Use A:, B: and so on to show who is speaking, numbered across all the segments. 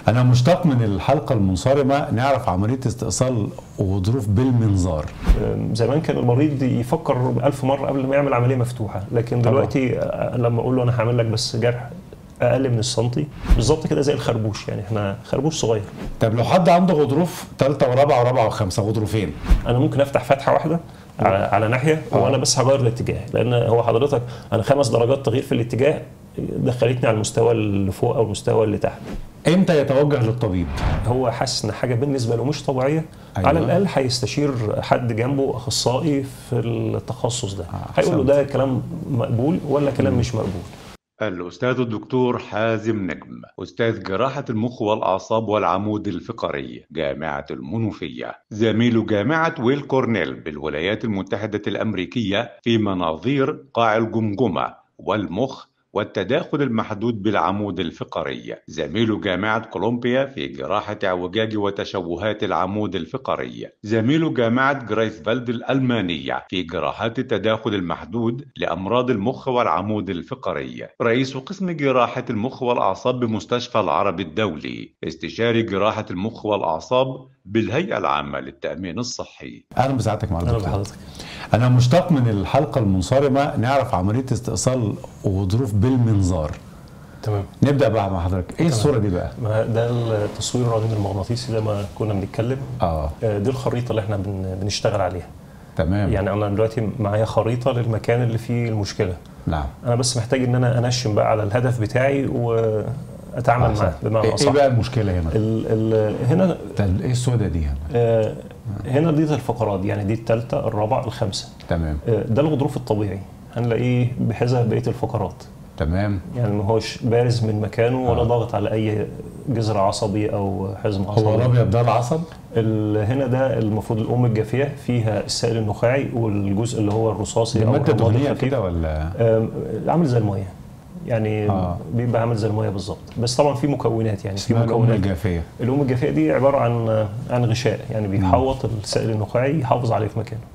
A: أنا مشتاق من الحلقة المنصرمة نعرف عملية استئصال غضروف بالمنظار
B: زمان كان المريض يفكر ألف مرة قبل ما يعمل عملية مفتوحة لكن
A: طبعا.
B: دلوقتي آه، لما أقول له أنا هعمل لك بس جرح أقل من السنتي بالظبط كده زي الخربوش يعني احنا خربوش صغير
A: طب لو حد عنده غضروف ثالثة ورابعة ورابعة وخمسة غضروفين
B: انا ممكن افتح فتحه واحده على, على ناحيه وانا بس هغير الاتجاه لان هو حضرتك انا خمس درجات تغيير في الاتجاه دخلتني على المستوى اللي فوق او المستوى اللي تحت
A: امتى يتوجه للطبيب؟
B: هو حاسس ان حاجه بالنسبه له مش طبيعيه
A: أيوة.
B: أيوة. على الاقل هيستشير حد جنبه اخصائي في التخصص ده
A: آه،
B: هيقول له
A: أحسنت.
B: ده كلام مقبول ولا كلام مش مقبول
C: الأستاذ الدكتور حازم نجم أستاذ جراحة المخ والأعصاب والعمود الفقري جامعة المنوفية زميل جامعة ويل كورنيل بالولايات المتحدة الأمريكية في مناظير قاع الجمجمة والمخ والتداخل المحدود بالعمود الفقري زميل جامعة كولومبيا في جراحة اعوجاج وتشوهات العمود الفقري زميل جامعة جرايسفالد الألمانية في جراحات التداخل المحدود لأمراض المخ والعمود الفقري رئيس قسم جراحة المخ والأعصاب بمستشفى العربي الدولي استشاري جراحة المخ والأعصاب بالهيئة العامة للتأمين الصحي
A: أهلا بسعادتك مع
B: انا
A: الدكتور
B: بحضرتك
A: أنا مشتاق من الحلقة المنصرمة نعرف عملية استئصال غضروف بالمنظار
B: تمام
A: نبدأ بقى مع حضرتك إيه الصورة دي بقى؟
B: ما ده التصوير الرنين المغناطيسي زي ما كنا بنتكلم
A: آه
B: آه، دي الخريطه اللي احنا بن- بنشتغل عليها
A: تمام
B: يعني انا دلوقتي معايا خريطه للمكان اللي فيه المشكله
A: نعم
B: انا بس محتاج ان انا انشن بقى على الهدف بتاعي واتعامل
A: أحسن.
B: معاه بمعنى
A: إيه
B: اصح
A: إيه بقى المشكلة هنا؟
B: ال ال هنا
A: ده ال- إيه السودة دي هنا؟
B: آه هنا دي الفقرات دي يعني دي الثالثه الرابعه الخامسه
A: تمام
B: آه ده الغضروف الطبيعي هنلاقيه بحذا بقيه الفقرات
A: تمام
B: يعني ما هوش بارز من مكانه ولا
A: آه.
B: ضاغط على اي جذر عصبي او حزم عصبي
A: هو الأبيض ده العصب؟
B: ال- هنا ده المفروض الام الجافيه فيها السائل النخاعي والجزء اللي هو الرصاصي
A: دي
B: او
A: مادة
B: الرمادي
A: دهنية
B: الخفيف
A: كده ولا؟
B: آم، عامل زي الميه يعني
A: آه.
B: آه. بيبقى عامل زي الميه بالظبط بس طبعا في مكونات يعني في
A: اسمها الأم
B: مكونات
A: الجافية
B: الام الجافيه دي عباره عن عن غشاء يعني بيحوط السائل النخاعي يحافظ عليه في مكانه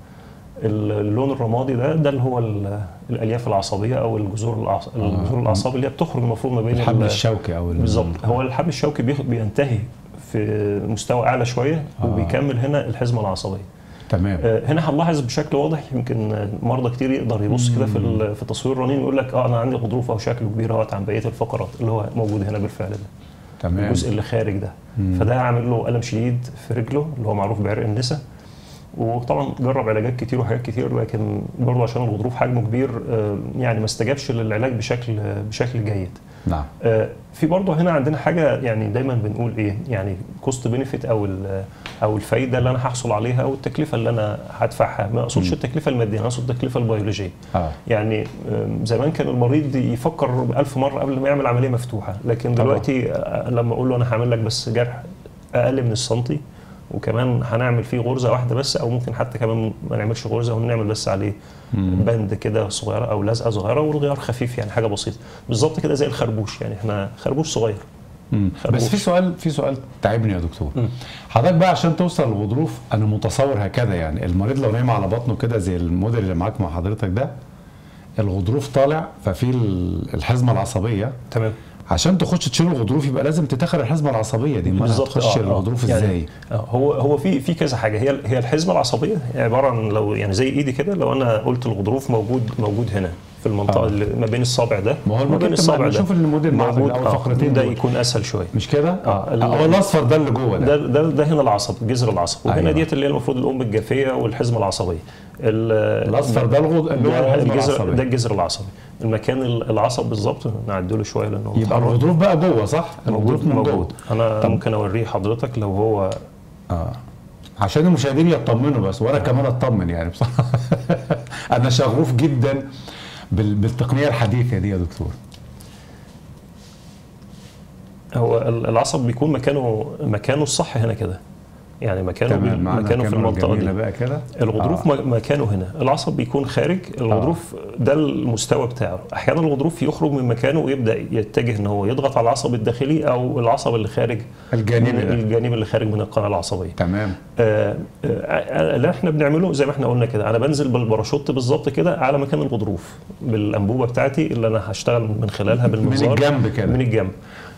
B: اللون الرمادي ده ده اللي هو ال- الالياف العصبيه او الجذور العص... الجذور الاعصاب اللي هي بتخرج المفروض ما بين
A: الحبل
B: ال-
A: الشوكي أو ال-
B: بالظبط هو الحبل الشوكي بيخ- بينتهي في مستوى اعلى شويه
A: آه.
B: وبيكمل هنا الحزمه العصبيه
A: تمام
B: آه، هنا هنلاحظ بشكل واضح يمكن مرضى كتير يقدر يبص كده في ال- في تصوير الرنين ويقول لك اه انا عندي غضروف او شكله كبير اهوت عن بقيه الفقرات اللي هو موجود هنا بالفعل ده
A: تمام
B: الجزء اللي خارج ده فده عامل له الم شديد في رجله اللي هو معروف بعرق النسا وطبعا جرب علاجات كتير وحاجات كتير لكن برضه عشان الغضروف حجمه كبير آه، يعني ما استجابش للعلاج بشكل بشكل جيد
A: نعم
B: آه، في برضه هنا عندنا حاجه يعني دايما بنقول ايه يعني كوست بينيفيت او ال- او الفايده اللي انا هحصل عليها او التكلفه اللي انا هدفعها ما اقصدش التكلفه الماديه انا اقصد التكلفه البيولوجيه
A: آه
B: يعني آم، زمان كان المريض يفكر ألف مرة قبل ما يعمل عملية مفتوحة لكن
A: طبعا.
B: دلوقتي آه، لما أقول له أنا هعمل لك بس جرح أقل من السنتي وكمان هنعمل فيه غرزة واحدة بس أو ممكن حتى كمان ما نعملش غرزة ونعمل بس عليه بند كده صغيرة أو لزقة صغيرة والغيار خفيف يعني حاجة بسيطة بالظبط كده زي الخربوش يعني احنا خربوش صغير
A: مم.
B: خربوش.
A: بس في سؤال في سؤال تعبني يا دكتور
B: مم.
A: حضرتك بقى عشان توصل للغضروف انا متصور هكذا يعني المريض لو نايم على بطنه كده زي الموديل اللي معاك مع حضرتك ده الغضروف طالع ففي ال- الحزمه العصبيه
B: تمام
A: عشان تخش تشيل الغضروف يبقى لازم تدخل الحزمه العصبيه دي ما
B: بالظبط
A: تخش
B: آه، آه.
A: الغضروف
B: يعني
A: ازاي
B: آه، هو هو في في كذا حاجه هي هي الحزمه العصبيه عباره عن لو يعني زي ايدي كده لو انا قلت الغضروف موجود موجود هنا في المنطقه
A: آه.
B: اللي ما بين الصابع ده
A: ما هو
B: ما
A: المفروض
B: بين
A: لما
B: الصابع ده
A: نشوف الموديل معاك
B: موجود
A: او
B: آه،
A: الفقرتين
B: ده
A: دول.
B: يكون اسهل شويه
A: مش كده
B: آه، ال-
A: هو الاصفر ده اللي جوه
B: ده
A: ده
B: ده ده هنا العصب جذر العصب وهنا
A: أيوة.
B: ديت اللي هي المفروض الام الجافيه والحزمه العصبيه ال-
A: الاصفر ده الغض- اللي هو
B: ده
A: الحزمه
B: الجذر ده
A: العصبيه
B: الجذر العصبي المكان ال- العصب بالظبط نعدله شويه لانه
A: يبقى
B: متحرك.
A: الغضروف بقى جوه صح الغضروف
B: موجود
A: من
B: موجود
A: جوه
B: انا
A: طب.
B: ممكن اوريه حضرتك لو هو
A: اه عشان المشاهدين يطمنوا بس وانا كمان اطمن يعني بصراحه انا شغوف جدا بال- بالتقنيه الحديثه دي يا دكتور
B: هو ال- العصب بيكون مكانه مكانه الصح هنا كده يعني مكانه بي-
A: تمام معانا
B: مكانه في
A: كاميرا
B: المنطقه
A: جميلة
B: دي
A: بقى كده
B: الغضروف
A: آه.
B: آه. مكانه هنا العصب بيكون خارج الغضروف ده المستوى بتاعه احيانا الغضروف يخرج من مكانه ويبدا يتجه ان هو يضغط على العصب الداخلي او العصب اللي خارج
A: الجانبي
B: من
A: ده.
B: الجانب اللي خارج من القناه العصبيه
A: تمام
B: آه، آه، اللي احنا بنعمله زي ما احنا قلنا كده انا بنزل بالباراشوت بالظبط كده على مكان الغضروف بالانبوبه بتاعتي اللي انا هشتغل من خلالها بالمنظار
A: الجنب كده.
B: من الجنب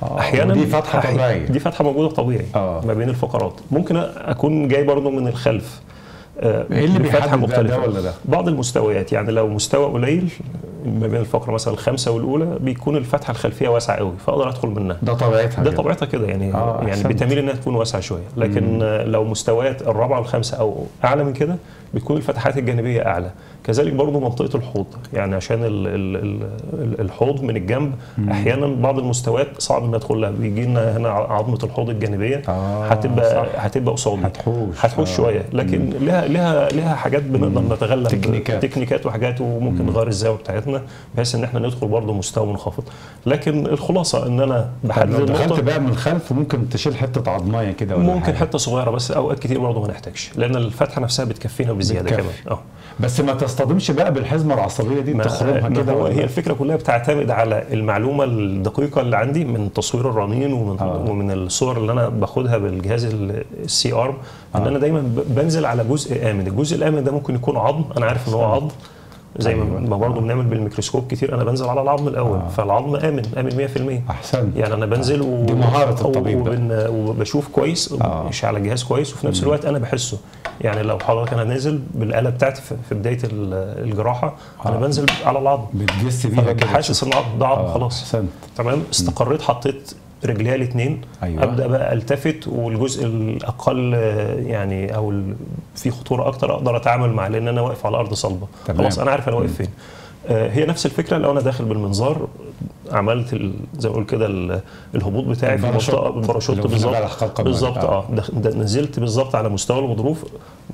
A: آه،
B: احيانا
A: ودي فتحة
B: أحي-
A: طبيعية.
B: دي فتحه موجوده طبيعي
A: آه.
B: ما بين الفقرات ممكن اكون جاي برضو من الخلف آه،
A: ايه اللي
B: بفتحة
A: بيحدد بقى ده ولا ده؟
B: بعض المستويات يعني لو مستوى قليل ما بين الفقره مثلا الخامسه والاولى بيكون الفتحه الخلفيه واسعه قوي فاقدر ادخل منها
A: ده طبيعتها
B: ده
A: كده.
B: طبيعتها كده يعني
A: آه،
B: يعني
A: أحسنت.
B: بتميل انها تكون واسعه شويه لكن آه، لو مستويات الرابعه والخامسه او اعلى من كده بتكون الفتحات الجانبيه اعلى كذلك برضو منطقه الحوض يعني عشان ال ال ال الحوض من الجنب احيانا بعض المستويات صعب ان ادخل لها بيجي لنا هنا عظمه الحوض الجانبيه
A: آه،
B: هتبقى
A: صح.
B: هتبقى قصادي
A: هتحوش.
B: هتحوش
A: آه.
B: شويه لكن لها لها لها حاجات بنقدر نتغلب
A: تكنيكات.
B: تكنيكات وحاجات وممكن نغير الزاويه بتاعتنا بحيث ان احنا ندخل برضه مستوى منخفض لكن الخلاصه ان انا
A: طب
B: بحدد
A: لو دخلت
B: النقطه
A: بقى من الخلف ممكن تشيل حته عظمايه كده ولا
B: ممكن
A: حاجة.
B: حته صغيره بس اوقات كتير برضه ما نحتاجش لان الفتحه نفسها بتكفينا بزياده
A: بتكفي.
B: كمان اه
A: بس ما تصطدمش بقى بالحزمه العصبيه دي
B: ما-
A: تخرمها
B: ما
A: كده
B: هو
A: ولا
B: هي الفكره كلها بتعتمد على المعلومه الدقيقه اللي عندي من تصوير الرنين ومن
A: آه.
B: ومن الصور اللي انا باخدها بالجهاز السي ارم ان
A: آه.
B: انا دايما ب- بنزل على جزء امن الجزء الامن ده ممكن يكون عظم انا عارف ان هو عظم زي ما
A: أيوة.
B: ما برضه بنعمل بالميكروسكوب كتير انا بنزل على العظم الاول
A: آه.
B: فالعظم امن امن 100%
A: احسنت
B: يعني انا بنزل و...
A: دي مهارة الطبيب بقى.
B: وبن... وبشوف كويس
A: آه.
B: مش على الجهاز كويس وفي نفس الوقت انا بحسه يعني لو حضرتك انا نازل بالاله بتاعتي في في بدايه ال- الجراحه انا
A: آه.
B: بنزل على العظم
A: بتجس بيها
B: فببقى
A: كده
B: حاسس ان العظم ده عظم
A: آه،
B: خلاص
A: احسنت
B: تمام استقريت حطيت رجليها الاثنين
A: أيوة.
B: ابدا بقى التفت والجزء الاقل آه، يعني او ال- في خطوره اكتر اقدر اتعامل معاه لان انا واقف على ارض صلبه
A: تمام.
B: خلاص انا عارف انا واقف فين آه، هي نفس الفكره لو انا داخل بالمنظار عملت ال- زي ما اقول كده ال- الهبوط بتاعي في
A: الباراشوت.
B: المنطقه الباراشوت
A: اللي هو
B: بالظبط
A: على الحلقة المالية.
B: بالظبط
A: آه.
B: اه دخ- د- نزلت بالظبط على مستوى الغضروف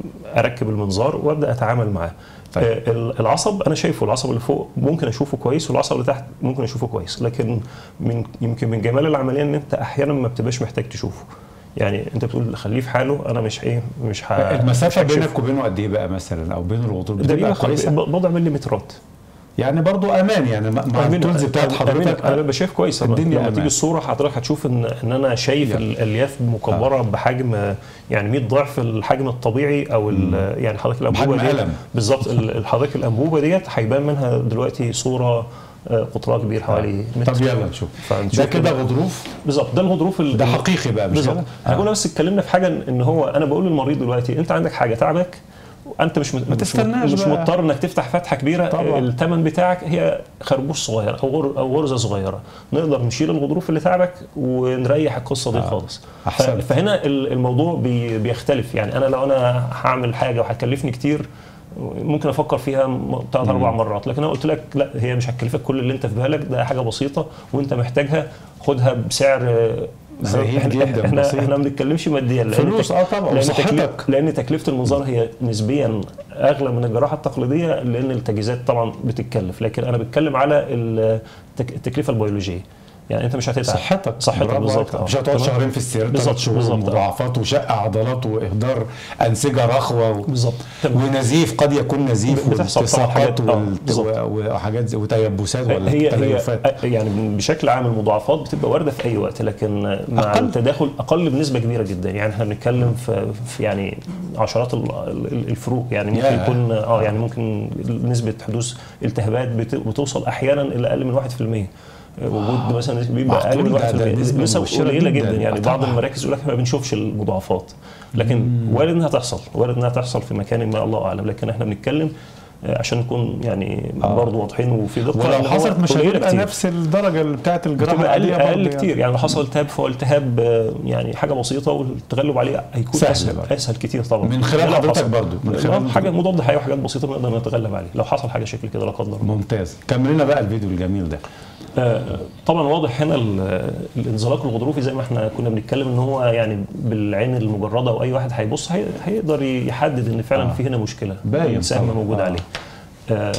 B: اركب المنظار وابدا اتعامل معاه
A: طيب.
B: آه، ال- العصب انا شايفه العصب اللي فوق ممكن اشوفه كويس والعصب اللي تحت ممكن اشوفه كويس لكن من يمكن من جمال العمليه ان انت احيانا ما بتبقاش محتاج تشوفه يعني انت بتقول خليه في حاله انا مش ايه مش ه...
A: المسافه
B: مش هكشفه.
A: بينك وبينه قد ايه بقى مثلا او بين الغضروف
B: ده
A: بتبقى
B: بيبقى
A: كويسه
B: بضع مليمترات
A: يعني برضو امان يعني مع مع
B: أمين-
A: التولز بتاعت
B: أمين-
A: حضرتك
B: انا ببقى شايف كويس لما-
A: الدنيا
B: لما
A: أمان.
B: تيجي الصوره حضرتك هتشوف ان ان انا شايف
A: يعني.
B: الالياف مكبره بحجم يعني 100 ضعف الحجم الطبيعي او ال- يعني حضرتك الانبوبه
A: بحجم
B: ديت
A: قلم.
B: بالظبط ال- حضرتك الانبوبه ديت هيبان منها دلوقتي صوره آه، قطرها كبير حوالي متر
A: طب يلا نشوف
B: فنشوف
A: ده كده غضروف
B: بالظبط ده الغضروف ال-
A: ده حقيقي بقى مش
B: بالظبط
A: كده؟
B: احنا
A: آه.
B: كنا بس اتكلمنا في حاجه ان هو انا بقول للمريض دلوقتي انت عندك حاجه تعبك انت مش مت- مش,
A: تستناش
B: مش
A: بقى.
B: مضطر انك تفتح فتحه كبيره
A: طبعا.
B: الثمن بتاعك هي خربوش صغير او غر او غرزه صغيره نقدر نشيل الغضروف اللي تعبك ونريح القصه دي
A: آه.
B: خالص ف-
A: أحسنت.
B: فهنا ال- الموضوع بي بيختلف يعني انا لو انا هعمل حاجه وهتكلفني كتير ممكن افكر فيها ثلاث اربع مرات لكن انا قلت لك لا هي مش هتكلفك كل اللي انت في بالك ده حاجه بسيطه وانت محتاجها خدها بسعر آه،
A: زهيد
B: احنا
A: جدا،
B: احنا,
A: بسيط.
B: احنا ما بنتكلمش ماديا لان
A: فلوس،
B: تك-
A: آه طبعا،
B: لان
A: وصحتك.
B: تكلفه لان تكلفه المنظار هي نسبيا اغلى من الجراحه التقليديه لان التجهيزات طبعا بتتكلف لكن انا بتكلم على التك- التكلفه البيولوجيه يعني انت مش هتتعب
A: صحتك
B: صحتك
A: برافو
B: بالظبط
A: عليك.
B: آه.
A: مش هتقعد
B: تمام؟
A: شهرين في السرير
B: بالظبط،
A: ثلاث شهور
B: بالظبط، آه.
A: مضاعفات وشق عضلات واهدار انسجه رخوه و...
B: بالظبط تمام.
A: ونزيف قد يكون نزيف
B: بتحصل طبعاً
A: والتصاقات
B: حاجات- آه،
A: والت-
B: بالظبط.
A: وحاجات زي- وتيبسات ولا
B: هي
A: تليفات
B: هي يعني بشكل عام المضاعفات بتبقى وارده في اي وقت لكن مع
A: أقل.
B: التداخل اقل بنسبه كبيره جدا يعني احنا بنتكلم في, في يعني عشرات ال- ال- الفروق يعني ممكن
A: ياه.
B: يكون اه يعني ممكن نسبه حدوث التهابات بت- بتوصل احيانا الى اقل من 1% وجود مثلا بيبقى اقل من
A: معقول؟ ده- ده
B: 1%
A: نسبة
B: نسب
A: مبشرة
B: قليله
A: جداً.
B: جدا يعني
A: آه،
B: بعض
A: طبعاً.
B: المراكز يقول لك ما بنشوفش المضاعفات لكن وارد انها تحصل وارد انها تحصل في مكان ما الله اعلم لكن احنا بنتكلم آه، عشان نكون يعني
A: آه.
B: برضه واضحين وفي دقه إن
A: ولو
B: هو
A: حصلت مش
B: قليلة
A: هتبقى
B: كتير.
A: نفس الدرجه اللي بتاعت الجراحه
B: بتبقى اقل
A: العادية
B: اقل
A: برضه
B: كتير يعني لو حصل التهاب فهو التهاب آه، يعني حاجه بسيطه والتغلب عليه هيكون
A: سهل
B: اسهل
A: برضه.
B: اسهل كتير طبعا
A: من خلال
B: لو
A: حضرتك
B: حصل.
A: برضه، من
B: لو
A: خلال-
B: حاجه مضاد حيوي وحاجات بسيطه نقدر نتغلب عليه لو حصل حاجه شكل كده لا قدر الله
A: ممتاز كمل لنا بقى الفيديو الجميل ده
B: آه، طبعا واضح هنا ال- الانزلاق الغضروفي زي ما احنا كنا بنتكلم ان هو يعني بالعين المجرده او اي واحد هيبص هي- هيقدر يحدد ان فعلا
A: آه.
B: في هنا مشكله
A: باين
B: سهم
A: طبعاً.
B: موجود
A: آه.
B: عليه آه،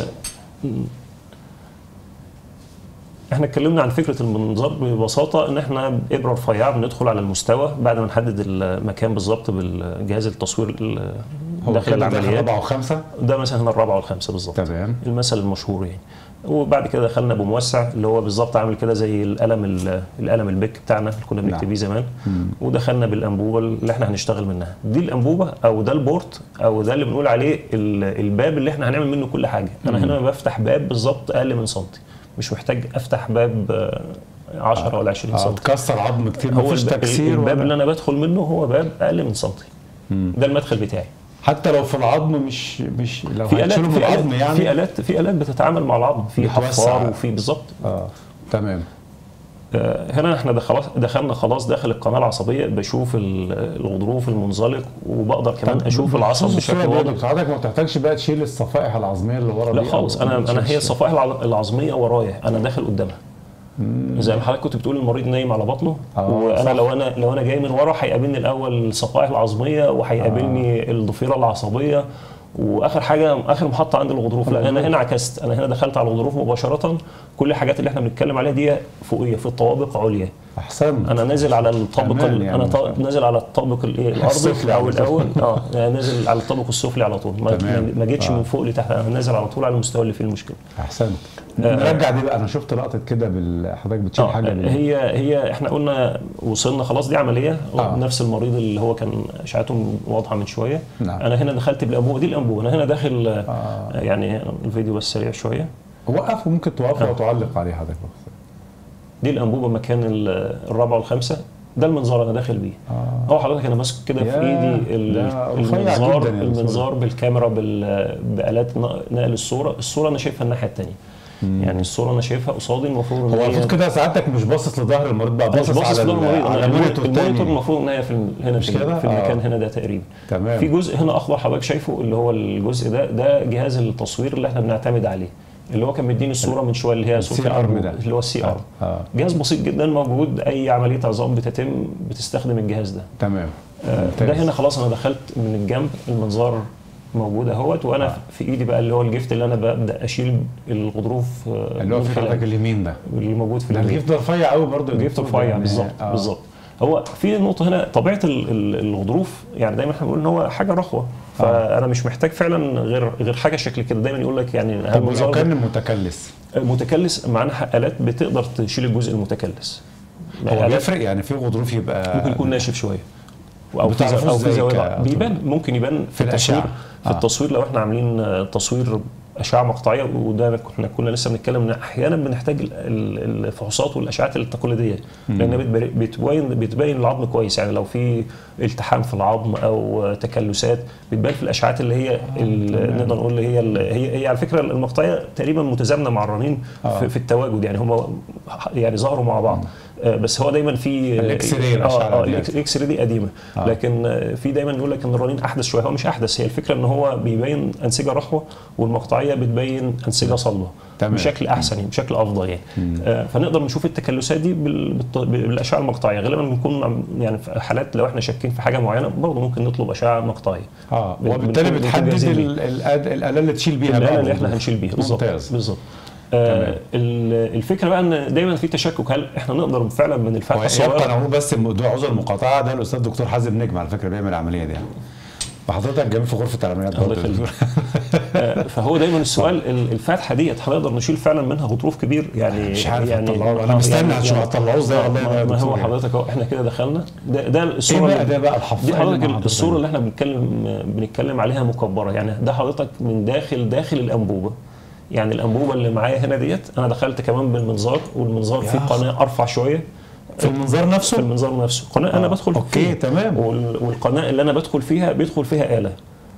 B: احنا اتكلمنا عن فكره المنظار ببساطه ان احنا ابره رفيعه بندخل على المستوى بعد ما نحدد المكان بالظبط بالجهاز التصوير ال-
A: هو
B: داخل
A: كده دخل
B: العمليات
A: رابعه وخمسه
B: ده مثلا هنا الرابعه والخامسه بالظبط
A: تمام
B: المثل المشهور يعني وبعد كده دخلنا بموسع اللي هو بالظبط عامل كده زي القلم ال- القلم البيك بتاعنا اللي كنا بنكتب
A: نعم.
B: بيه زمان ودخلنا بالانبوبه اللي احنا هنشتغل منها دي الانبوبه او ده البورت او ده اللي بنقول عليه ال- الباب اللي احنا هنعمل منه كل حاجه انا هنا بفتح باب بالظبط اقل من سنتي مش محتاج افتح باب آه، 10 ولا 20
A: اه
B: سم
A: اتكسر عظم كتير
B: هو
A: مفيش
B: الب-
A: تكسير
B: الباب
A: ولا
B: اللي انا بدخل منه هو باب اقل من سنتي ده المدخل بتاعي
A: حتى لو في العظم مش مش لو
B: في الات
A: هتشيله من
B: في
A: العظم
B: الات
A: يعني
B: في الات في الات بتتعامل مع العظم في
A: بتوسع.
B: حفار وفي بالظبط
A: اه تمام
B: آه، هنا احنا ده خلاص دخلنا خلاص داخل القناه العصبيه بشوف ال- الغضروف المنزلق وبقدر كمان اشوف العصب
A: بخصوص
B: بشكل
A: الصورة دي يا
B: واضح
A: دكتور، حضرتك ما بتحتاجش بقى تشيل الصفائح العظميه اللي ورا
B: لا
A: دي
B: خالص
A: أو
B: انا انا
A: تشيل
B: هي
A: الش-
B: الصفائح الع- العظميه ورايا انا داخل قدامها زي ما حضرتك كنت بتقول المريض نايم على بطنه
A: آه،
B: وانا
A: صح.
B: لو انا لو انا جاي من ورا هيقابلني الاول الصفائح العظميه وهيقابلني الضفيره العصبيه واخر حاجه اخر محطه عند الغضروف لا انا هنا عكست انا هنا دخلت على الغضروف مباشره كل الحاجات اللي احنا بنتكلم عليها دي فوقيه في الطوابق عليا
A: احسن
B: انا نازل على الطابق
A: كمان
B: ال-
A: يعني.
B: انا طا- نازل على الطابق الايه الارضي
A: السفلي
B: او
A: على طول.
B: الاول اه أنا نازل على الطابق السفلي على طول ما,
A: تمام.
B: ما جيتش
A: آه.
B: من فوق لتحت انا نازل على طول على المستوى اللي فيه المشكله
A: احسنت نرجع دي بقى انا شفت لقطه كده بال... حضرتك بتشيل
B: آه،
A: حاجه بال...
B: هي هي احنا قلنا وصلنا خلاص دي عمليه
A: آه.
B: نفس المريض اللي هو كان اشعته واضحه من شويه
A: نعم.
B: انا هنا دخلت بالانبوبه دي الانبوبه انا هنا داخل
A: آه.
B: آه. يعني الفيديو بس سريع شويه
A: وقف وممكن توقف
B: آه.
A: وتعلق عليه حضرتك
B: دي الانبوبه مكان ال- الرابعه والخامسه ده المنظار انا داخل بيه
A: آه.
B: هو حضرتك انا ماسك كده في
A: يا،
B: ايدي ال-
A: ده رفيع
B: المنظار
A: جداً يعني
B: المنظار بالكاميرا بال- بالات ن- نقل الصوره الصوره انا شايفها الناحيه الثانيه يعني الصوره انا شايفها قصادي المفروض ان
A: هو
B: هي
A: المفروض كده سعادتك مش باصص لظهر المريض بقى
B: أنا مش
A: باصص
B: باصص
A: على
B: لظهر
A: ال-
B: المريض
A: على
B: انا
A: المونيتور
B: المونيتور
A: التاني
B: المفروض ان هي في ال- هنا
A: مش
B: في, ال-
A: كده؟
B: في المكان
A: آه.
B: هنا ده تقريبا
A: تمام
B: في جزء هنا اخضر حضرتك شايفه اللي هو الجزء ده ده جهاز التصوير اللي احنا بنعتمد عليه اللي هو كان مديني الصوره من شويه اللي هي صوره
A: السي ارم
B: الأنبوب،
A: ده.
B: اللي هو السي ارم
A: اه
B: جهاز بسيط جدا موجود اي عمليه عظام بتتم بتستخدم الجهاز ده
A: تمام
B: آه،
A: ممتاز.
B: ده هنا خلاص انا دخلت من الجنب المنظار موجود اهوت وانا
A: آه.
B: في ايدي بقى اللي هو الجفت اللي انا ببدا اشيل الغضروف آه،
A: اللي هو
B: من
A: في حضرتك
B: خلاله.
A: اليمين ده
B: اللي موجود في
A: ده
B: اليمين.
A: الجيف ده رفيع قوي برضه يا
B: جبت
A: دكتور،
B: رفيع
A: يعني-
B: بالظبط
A: آه.
B: بالظبط هو في نقطه هنا طبيعه ال- ال- الغضروف يعني دايما احنا بنقول ان هو حاجه رخوه فانا مش محتاج فعلا غير غير حاجه شكل كده دايما يقول لك يعني
A: طب ولو
B: المنظار
A: كان متكلس
B: متكلس معانا الات بتقدر تشيل الجزء المتكلس
A: هو
B: الآلات
A: بيفرق يعني في غضروف يبقى
B: ممكن يكون ناشف شويه او في
A: بتعرفوه
B: زا- او في
A: إزاي
B: زاويه
A: ك-
B: بيبان ممكن يبان في,
A: في
B: التصوير
A: الأشعة.
B: في
A: آه.
B: التصوير لو احنا عاملين آه، تصوير اشعه مقطعيه وده احنا كنا لسه بنتكلم ان احيانا بنحتاج ال- ال- الفحوصات والاشعات التقليديه لان بتبر- بتبين بتبين العظم كويس يعني لو في التحام في العظم او تكلسات بتبان في الاشعات اللي هي ال- نقدر نقول اللي هي ال- هي هي على فكره المقطعيه تقريبا متزامنه مع الرنين
A: آه.
B: في, في التواجد يعني هم يعني ظهروا مع بعض آه، بس هو دايما في
A: الإكس راي
B: اه
A: الأشعة
B: اه
A: ديت.
B: الاكس راي دي قديمه
A: آه.
B: لكن آه، في دايما يقول لك ان الرنين احدث شويه هو مش احدث هي الفكره ان هو بيبين انسجه رخوه والمقطعيه بتبين انسجه صلبه
A: تمام.
B: بشكل احسن يعني بشكل افضل يعني آه فنقدر نشوف التكلسات دي بال- بالط- بالاشعه المقطعيه غالبا بنكون عم- يعني في حالات لو احنا شاكين في حاجه معينه برضه ممكن نطلب اشعه مقطعيه
A: اه
B: بن-
A: وبالتالي
B: بنكون- بنكون
A: بتحدد
B: جاهزين بيه.
A: ال- الآد- الاله اللي تشيل بيها بقى
B: الاله اللي احنا
A: الغضروف.
B: هنشيل بيها بالظبط
A: ممتاز
B: بالظبط آه
A: تمام.
B: ال- الفكره بقى ان دايما في تشكك هل احنا نقدر فعلا من الفتحه
A: هو يبقى
B: الصغيره
A: انا اقول بس موضوع عذر المقاطعه ده الاستاذ دكتور حازم نجم على فكره بيعمل العمليه دي وحضرتك جميل في غرفه العمليات
B: الله
A: برضه يا
B: يخليك.
A: دكتور.
B: آه، فهو دايما السؤال ال- الفتحه ديت هنقدر نشيل فعلا منها غضروف كبير يعني
A: مش عارف
B: يعني
A: هتطلعوه. أنا
B: آه،
A: مستني
B: يعني
A: هتشوف هتطلعوه إزاي
B: آه،
A: والله
B: ما-
A: يا
B: ما
A: دكتور
B: هو
A: يعني.
B: حضرتك اهو احنا كده دخلنا ده ده
A: ايه
B: الصوره
A: بقى
B: اللي-
A: ده بقى الحفاظ
B: دي حضرتك الصوره اللي احنا بنتكلم بنتكلم عليها مكبره يعني ده حضرتك من داخل داخل الانبوبه يعني الانبوبه اللي معايا هنا ديت انا دخلت كمان بالمنظار والمنظار فيه
A: يا
B: قناه ارفع شويه
A: في المنظار
B: في
A: نفسه
B: المنظار نفسه قناه انا
A: آه،
B: بدخل
A: أوكي،
B: فيها.
A: تمام.
B: وال- والقناه اللي انا بدخل فيها بيدخل فيها اله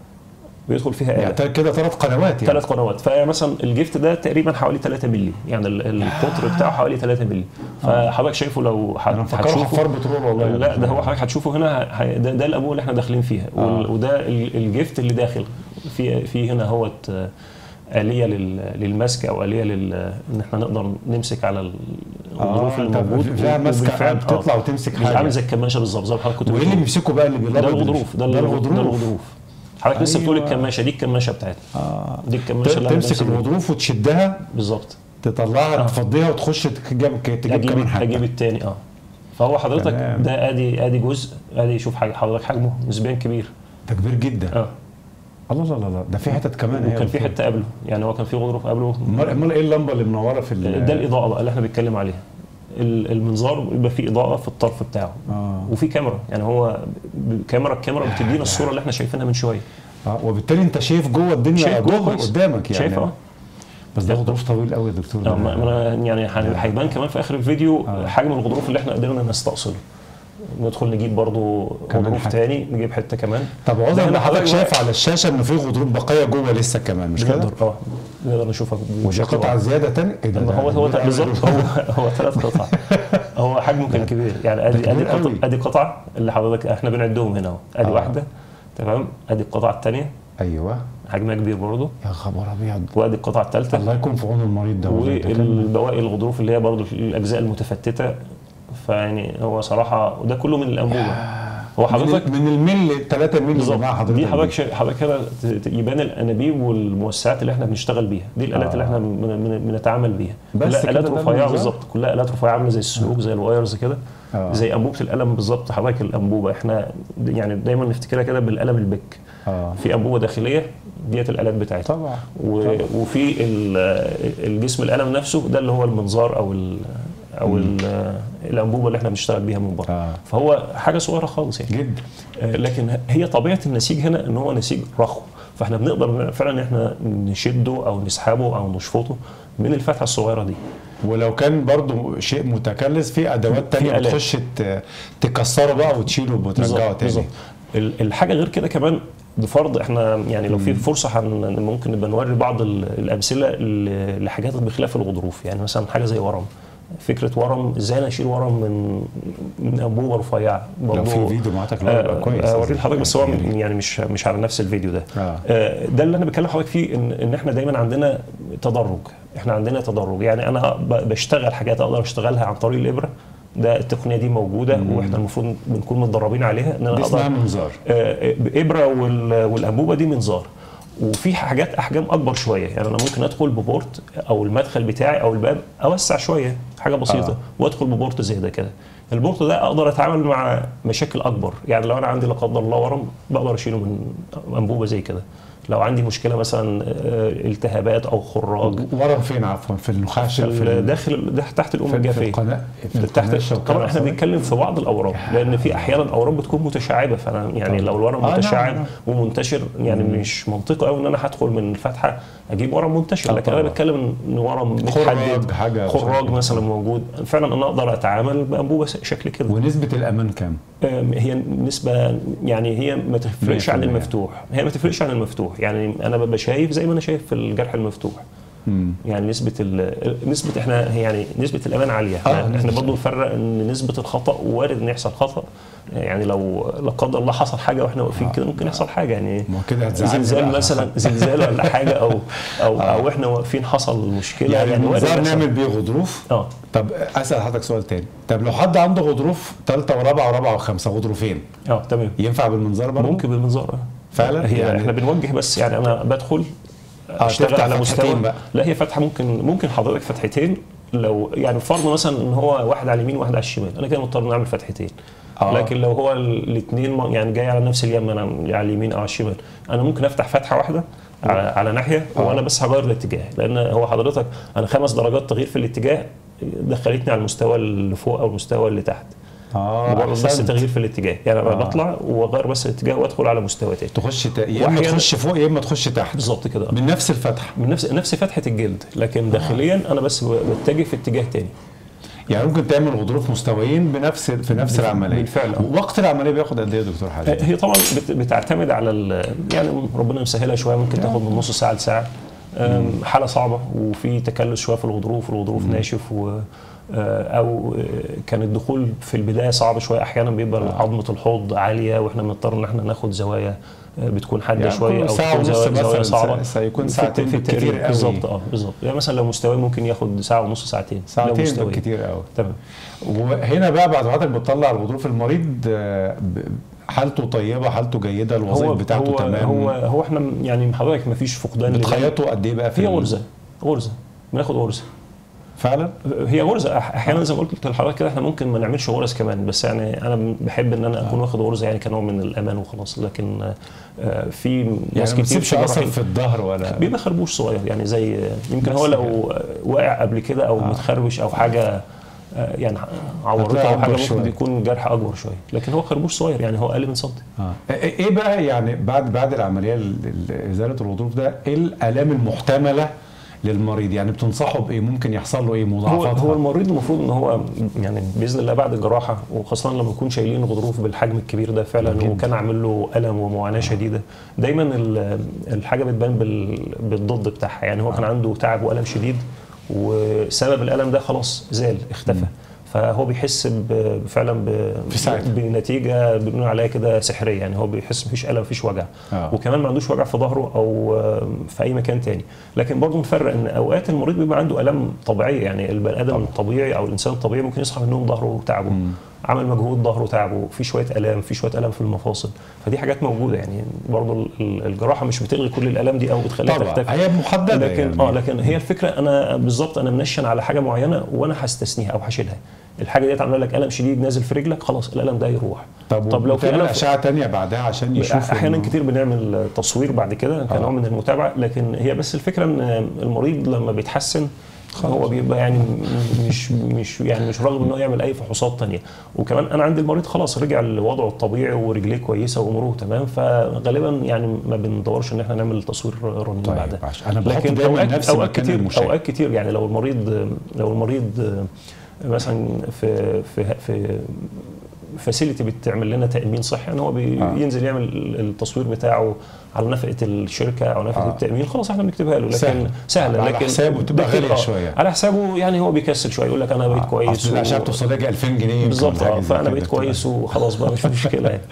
B: بيدخل فيها اله
A: يعني تل- كده ثلاث قنوات يعني
B: ثلاث قنوات فمثلا الجفت ده تقريبا حوالي 3 مللي يعني ال- القطر بتاعه حوالي 3 مللي فحضرتك شايفه لو ح-
A: انا مفكره حفار بترول والله
B: لا ده هو حضرتك هتشوفه هنا ه- ده, ده الابوه اللي احنا داخلين فيها وال-
A: آه.
B: وده ال- الجفت اللي داخل في في هنا هوت آه، آلية لل- للمسك أو آلية لل إن إحنا نقدر نمسك على الظروف
A: آه،
B: اللي
A: طب
B: موجود
A: فيها ماسكة
B: وبالفعل-
A: بتطلع
B: آه،
A: وتمسك
B: بيبقى
A: حاجة.
B: عامل زي الكماشة بالظبط زي ما حضرتك كنت
A: وايه اللي
B: بتقول.
A: بيمسكه بقى اللي بيلبط
B: ده الغضروف ده
A: ده
B: الغضروف ده
A: الغضروف
B: الغضروف حضرتك لسه بتقول
A: أيوة.
B: الكماشة دي الكماشة بتاعتنا
A: اه
B: دي الكماشة اللي أنا
A: تمسك
B: بمسك بيها.
A: الغضروف وتشدها
B: بالظبط
A: تطلعها
B: آه.
A: تفضيها وتخش تجيب تجيب
B: اجيب
A: كمان حاجه
B: اجيب التاني اه فهو حضرتك
A: تمام.
B: ده ادي ادي جزء ادي شوف حاجه حضرتك حجمه نسبيا كبير
A: ده كبير جدا
B: اه
A: الله لا لا لا ده في حتت كمان
B: وكان في حته قبله يعني هو كان في غضروف قبله
A: امال امال ايه اللمبه اللي منوره في ال-
B: ده الاضاءه بقى اللي احنا بنتكلم عليها ال- المنظار بيبقى فيه اضاءه في الطرف بتاعه
A: اه
B: وفي كاميرا يعني هو ب- كاميرا الكاميرا بتدينا الصوره اللي احنا شايفينها من شويه
A: اه وبالتالي انت شايف جوه الدنيا
B: شايف جوه
A: جوه
B: كويس.
A: قدامك يعني
B: شايف اه
A: بس ده غضروف طويل قوي يا دكتور
B: آه،
A: ده.
B: ما- ما أنا يعني هن- هيبان كمان في اخر الفيديو
A: آه.
B: حجم الغضروف اللي احنا قدرنا نستأصله ندخل نجيب برضو
A: كمان
B: غضروف
A: حاجة.
B: تاني نجيب حته كمان
A: طب عذر
B: ده
A: ان
B: هنا
A: حضرتك
B: حضرتك
A: شايف على الشاشه ان في غضروف بقيه جوه لسه كمان مش كده؟
B: نقدر اه نقدر نشوفها
A: ودي
B: بشكل
A: قطعه
B: واضح.
A: زياده تاني ايه ده؟
B: ما
A: ده
B: هو هو
A: كبير
B: بالظبط
A: أوي.
B: هو هو ثلاث قطع هو حجمه كان كبير يعني ادي
A: كبير
B: ادي قطع
A: قوي.
B: ادي قطعه اللي حضرتك احنا بنعدهم هنا اهو ادي
A: آه.
B: واحده تمام ادي القطعه الثانيه
A: ايوه
B: حجمها كبير برضه
A: يا خبر ابيض
B: وادي القطعه الثالثه
A: الله يكون في عون المريض ده والله ده كان-
B: والبواقي الغضروف اللي هي برضه الاجزاء المتفتته فيعني هو صراحه وده كله من الانبوبه هو حضرتك
A: من, من الميل 3 ميل اللي مع حضرتك
B: دي حضرتك شا- حضرتك كده ت- ت- يبان الانابيب والموسعات اللي احنا بنشتغل بيها دي الالات
A: آه.
B: اللي احنا بن- بن- بنتعامل بيها
A: بس
B: كلها
A: كده
B: الات
A: ده
B: رفيعه
A: المنظار؟
B: بالظبط كلها الات رفيعه عامله زي السلوك زي الوايرز كده
A: آه.
B: زي انبوبه القلم بالظبط حضرتك الانبوبه احنا يعني دايما نفتكرها كده بالقلم البك
A: اه
B: في انبوبه داخليه ديت الالات بتاعتها
A: طبعا
B: و- وفي ال- الجسم القلم نفسه ده اللي هو المنظار او ال او ال- الانبوبه اللي احنا بنشتغل بيها من بره
A: آه.
B: فهو حاجه صغيره خالص يعني
A: جدا
B: آه، لكن هي طبيعه النسيج هنا ان هو نسيج رخو فاحنا بنقدر فعلا ان احنا نشده او نسحبه او نشفطه من الفتحه الصغيره دي
A: ولو كان برضو شيء متكلس في ادوات تانية
B: آلات.
A: بتخش ت- تكسره بقى وتشيله وترجعه تاني
B: بالظبط ال- الحاجه غير كده كمان بفرض احنا يعني لو في فرصه هن ممكن نبقى نوري بعض ال- الامثله ل- لحاجات بخلاف الغضروف يعني مثلا حاجه زي ورم فكره ورم ازاي انا اشيل ورم من من انبوبه رفيعه
A: لو
B: برضو-
A: في فيديو معاك لا يبقى كويس
B: آه، اوريه لحضرتك بس هو
A: يا ريت.
B: يعني مش مش على نفس الفيديو ده
A: آه.
B: آه، ده اللي انا بكلم حضرتك فيه ان ان احنا دايما عندنا تدرج احنا عندنا تدرج يعني انا ب- بشتغل حاجات اقدر اشتغلها عن طريق الابره ده التقنيه دي موجوده واحنا المفروض بنكون متدربين عليها ان انا
A: دي اسمها
B: اقدر
A: منظار
B: آه، بابره وال- والانبوبه دي منظار وفي حاجات احجام اكبر شويه يعني انا ممكن ادخل ببورت او المدخل بتاعي او الباب اوسع شويه حاجه بسيطه
A: آه.
B: آه. وادخل ببورت زي ده كده البورت ده اقدر اتعامل مع مشاكل اكبر يعني لو انا عندي لا قدر الله ورم بقدر اشيله من انبوبه زي كده لو عندي مشكله مثلا آه، التهابات او خراج
A: ورم فين عفوا في النخاع
B: في ال- داخل ده تحت الام
A: في, في
B: الجافيه
A: القناه في
B: ده
A: القناه
B: تحت
A: الشوكية
B: طبعا احنا
A: العصبية.
B: بنتكلم في بعض الاورام لان في احيانا اورام بتكون متشعبه فانا يعني
A: طبعا.
B: لو الورم
A: آه، نعم،
B: متشعب
A: نعم.
B: ومنتشر يعني مش منطقي قوي ان انا هدخل من الفتحه اجيب ورم منتشر
A: آه،
B: لكن انا
A: طبعا.
B: بتكلم ان ورم
A: خراج،
B: متحدد
A: حاجة
B: خراج
A: شكل.
B: مثلا موجود فعلا انا اقدر اتعامل بانبوبه شكل كده
A: ونسبه الامان كام؟
B: آم، هي نسبة يعني هي ما تفرقش عن
A: 100%.
B: المفتوح هي ما تفرقش عن المفتوح يعني انا ببقى شايف زي ما انا شايف في الجرح المفتوح
A: مم.
B: يعني نسبة ال... نسبة احنا يعني نسبة الأمان عالية
A: آه،
B: احنا, احنا
A: نسبة-
B: برضه نفرق إن نسبة الخطأ وارد إن يحصل خطأ يعني لو لا قدر الله حصل حاجة واحنا واقفين
A: آه.
B: كده ممكن يحصل حاجة يعني
A: ما هو كده هتزعلني
B: زلزال
A: بقى.
B: مثلا زلزال ولا حاجة أو أو أو احنا واقفين حصل مشكلة
A: يعني
B: يعني وارد
A: المنظار
B: يحصل.
A: نعمل بيه غضروف
B: اه
A: طب اسال حضرتك سؤال تاني طب لو حد عنده غضروف ثالثه ورابعه ورابعه وخمسه غضروفين
B: اه تمام
A: ينفع بالمنظار برضه؟
B: ممكن بالمنظار آه.
A: فعلا؟
B: هي
A: يعني-
B: يعني احنا بنوجه بس يعني انا بدخل اشتغل
A: تفتح
B: على
A: فتحتين
B: مستوى
A: بقى.
B: لا هي فتحه ممكن ممكن حضرتك فتحتين لو يعني فرض مثلا ان هو واحد على اليمين وواحد على الشمال انا كده مضطر نعمل فتحتين
A: آه.
B: لكن لو هو الاثنين يعني جاي على نفس اليمين انا على اليمين او على الشمال انا ممكن افتح فتحه واحده على, على ناحيه
A: آه.
B: وانا بس هغير الاتجاه لان هو حضرتك انا خمس درجات تغيير في الاتجاه دخلتني على المستوى اللي فوق او المستوى اللي تحت
A: اه
B: مجرد بس
A: أحسنت.
B: تغيير في الاتجاه يعني انا
A: آه.
B: بطلع واغير بس الاتجاه وادخل على مستوى تاني
A: تخش ت... يا اما
B: وأحيانا-
A: تخش فوق يا اما تخش تحت
B: بالظبط كده
A: من نفس الفتحه
B: من نفس نفس فتحه الجلد لكن داخليا انا بس ب- بتجه في اتجاه تاني
A: يعني ممكن تعمل غضروف مستويين بنفس في نفس
B: بالف-
A: العمليه
B: بالفعل، آه.
A: وقت العمليه بياخد قد ايه يا دكتور حازم؟
B: هي طبعا بت- بتعتمد على ال- يعني ربنا يسهلها شويه ممكن تاخد من نص ساعه لساعه أم، حاله صعبه وفي تكلس شويه في الغضروف الغضروف ناشف و آه، او آه، كان الدخول في البدايه صعب شويه احيانا بيبقى عظمه الحوض عاليه واحنا بنضطر ان احنا ناخد زوايا آه، بتكون حاده
A: يعني
B: شويه
A: كل
B: او
A: ساعة
B: تكون
A: ونص
B: زوايا, زوايا
A: مثلاً
B: صعبه
A: س- سيكون
B: في
A: ساعتين
B: الت- في
A: بالكتير
B: التدريب
A: قوي.
B: بالظبط اه بالظبط يعني مثلا لو مستوى ممكن ياخد ساعه ونص ساعتين لو
A: ساعتين
B: مستوى.
A: بالكتير قوي
B: تمام
A: وهنا بقى بعد ما حضرتك بتطلع الغضروف المريض آه، ب- حالته طيبه حالته جيده الوظائف بتاعته
B: هو
A: تمام
B: هو هو احنا يعني حضرتك ما فيش فقدان لدم.
A: بتخيطوا قد ايه بقى في
B: هي
A: ال-
B: غرزه غرزه بناخد غرزه
A: فعلا
B: هي غرزه أح- احيانا زي ما قلت لحضرتك كده احنا ممكن ما نعملش غرز كمان بس يعني انا بحب ان انا اكون واخد غرزه يعني كنوع من الامان وخلاص لكن آه، في
A: يعني
B: ناس
A: ما
B: كتير
A: بتسيبش
B: في
A: اثر
B: جراحين
A: في الظهر ولا
B: بيبقى خربوش صغير يعني زي يمكن
A: بس
B: هو لو واقع قبل كده او
A: آه.
B: متخربش او حاجه آه، يعني عورته
A: هتلاقي
B: او حاجه
A: أكبر
B: ممكن
A: شوية.
B: يكون جرح اكبر شويه لكن هو خربوش صغير يعني هو اقل من سنتي
A: آه. ايه إيه بقى يعني بعد بعد العمليه ال- ال- ازاله الغضروف ده ايه الالام المحتمله للمريض يعني بتنصحه بايه ممكن يحصل له ايه
B: هو
A: مضاعفات
B: هو المريض المفروض ان هو يعني باذن الله بعد الجراحه وخاصه لما يكون شايلين غضروف بالحجم الكبير ده فعلا
A: أكيد.
B: وكان عامل له الم ومعاناه شديده دايما ال- الحاجه بتبان بال- بالضد بتاعها يعني هو كان عنده تعب والم شديد وسبب الالم ده خلاص زال اختفى فهو بيحس ب- فعلا ب-
A: في ساعتها.
B: بنتيجه بنقول عليها كده سحريه يعني هو بيحس مفيش الم مفيش وجع
A: آه.
B: وكمان ما عندوش وجع في ظهره او آه، في اي مكان تاني لكن برضه نفرق ان اوقات المريض بيبقى عنده الام طبيعيه يعني البني ادم الطبيعي او الانسان الطبيعي ممكن يصحى من النوم ظهره تعبه عمل مجهود ظهره تعبه في شويه الام في شويه الم في المفاصل فدي حاجات موجوده يعني برضه ال- ال- الجراحه مش بتلغي كل الالام دي او بتخليها
A: طبعا
B: تختفي
A: هي محدده
B: لكن
A: يعني.
B: اه لكن هي الفكره انا بالظبط انا منشن على حاجه معينه وانا هستثنيها او هشيلها الحاجه ديت عامله لك الم شديد نازل في رجلك خلاص الالم ده يروح
A: طب,
B: طب لو في
A: بتعمل
B: الم في-
A: اشعه تانية بعدها عشان يشوف
B: احيانا
A: إنه-
B: كتير بنعمل تصوير بعد كده كنوع
A: آه.
B: من المتابعه لكن هي بس الفكره ان المريض لما بيتحسن هو بيبقى يعني م- مش مش يعني مش راغب ان هو يعمل اي فحوصات تانية وكمان انا عندي المريض خلاص رجع لوضعه الطبيعي ورجليه كويسه واموره تمام فغالبا يعني ما بندورش ان احنا نعمل تصوير رنين
A: طيب
B: بعدها
A: عشان انا بحط
B: لكن
A: دايما
B: اوقات
A: نفسي
B: اوقات
A: مكان
B: كتير
A: المشاهد
B: اوقات كتير يعني لو المريض لو المريض مثلا في في في فاسيلتي بتعمل لنا تامين صحي يعني هو بينزل يعمل التصوير بتاعه على نفقه الشركه او نفقه
A: آه.
B: آه. التامين خلاص احنا بنكتبها له لكن
A: سهل.
B: سهله
A: على
B: لكن
A: حسابه تبقى
B: بتبقى
A: غالية
B: آه،
A: شوية.
B: على حسابه يعني هو بيكسل شويه يقول لك انا بقيت كويس
A: اصل الاشعه
B: و-
A: بتوصل لك 2000 جنيه يمكن
B: بالظبط
A: ولا حاجة
B: اه
A: زي
B: فانا
A: كده
B: بقيت
A: بتبقى.
B: كويس وخلاص بقى مش مشكله يعني